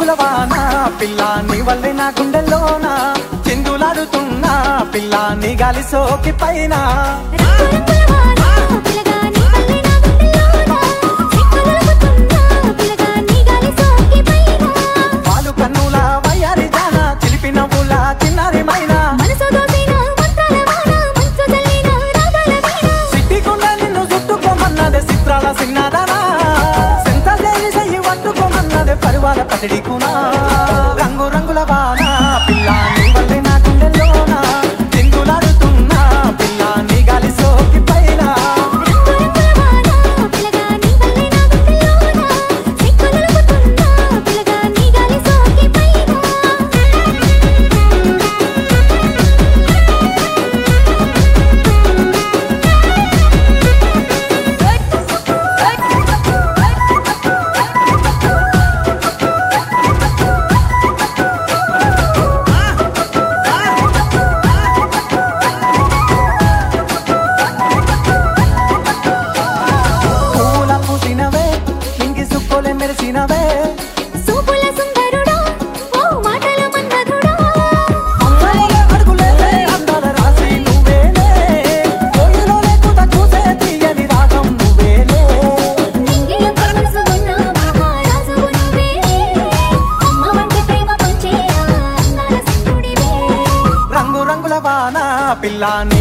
రంగుల వాన పిల్ల నీ వల్లే నా గుండెల్లోన చిందులాడుతున్నా పిల్ల నీ గాలి సోకి పైన పాలు కన్నుల వయ్యారి జాన చిలిపి నవ్వుల చిన్నారి మైనా సిట్టికుండ నిన్ను చుట్టుకోమన్నదే చిత్రాల సిన్నాదనా సెంత చేసి చెయ్యి పట్టుకోమన్నదే పరివార పసిడికునా రంగు రంగుల వాన పిల్ల నీ వల్లే నా గుండెల్లోన చిందులాడుతున్నా పిల్ల నీ గాలి సోకి పైన పూల పూసినవే ఇంగి సుక్కోలే మెరిసినవే సూపుల సుందరుడా ఓ మాటల మన్మధుడా అమ్మలోనే అడుగులేసే అందాల రాశి నువ్వేలే కోయిలోనే కుత చూసే తీయని రాగం నువ్వేలే నింగిల మనసున్న మహారాజువు నువ్వే అమ్మ వంటి ప్రేమ పంచే అందాల సింధుడివే రంగు రంగుల వాన పిల్ల నీ